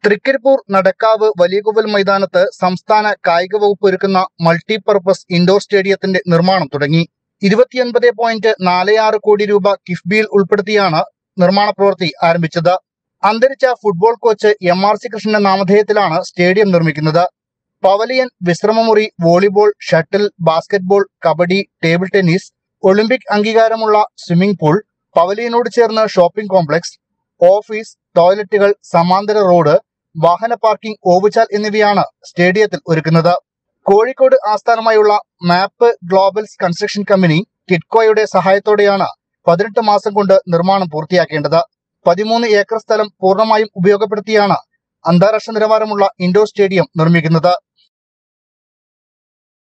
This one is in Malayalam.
തൃക്കരിപ്പൂർ നടക്കാവ് വലിയകുവൽ മൈതാനത്ത് സംസ്ഥാന കായിക വകുപ്പ് ഒരുക്കുന്ന മൾട്ടിപർപ്പസ് ഇൻഡോർ സ്റ്റേഡിയത്തിന്റെ നിർമ്മാണം തുടങ്ങി ഇരുപത്തിയൊൻപത് പോയിന്റ് നാല് ആറ് കോടി രൂപ കിഫ്ബിയിൽ ഉൾപ്പെടുത്തിയാണ് നിർമ്മാണ പ്രവൃത്തി ആരംഭിച്ചത് അന്തരിച്ച football coach M R C കൃഷ്ണന്റെ നാമധേയത്തിലാണ് സ്റ്റേഡിയം നിർമ്മിക്കുന്നത് പവലിയൻ വിശ്രമമുറി volleyball shuttle basketball kabaddi table tennis Olympic അംഗീകാരമുള്ള സ്വിമ്മിംഗ് പൂൾ പവലിയനോട് ചേർന്ന് ഷോപ്പിംഗ് കോംപ്ലക്സ് ഓഫീസ് ടോയ്ലറ്റുകൾ സമാന്തര റോഡ് വാഹന പാർക്കിംഗ് ഓവുചാൽ എന്നിവയാണ് സ്റ്റേഡിയത്തിൽ ഒരുക്കുന്നത് കോഴിക്കോട് ആസ്ഥാനമായുള്ള മാപ്പ് ഗ്ലോബൽസ് കൺസ്ട്രക്ഷൻ കമ്പനി കിറ്റ്കോയുടെ സഹായത്തോടെയാണ് പതിനെട്ട് മാസം കൊണ്ട് നിർമ്മാണം പൂർത്തിയാക്കേണ്ടത് പതിമൂന്ന് ഏക്കർ സ്ഥലം പൂർണ്ണമായും ഉപയോഗപ്പെടുത്തിയാണ് അന്താരാഷ്ട്ര നിലവാരമുള്ള ഇൻഡോർ സ്റ്റേഡിയം നിർമ്മിക്കുന്നത്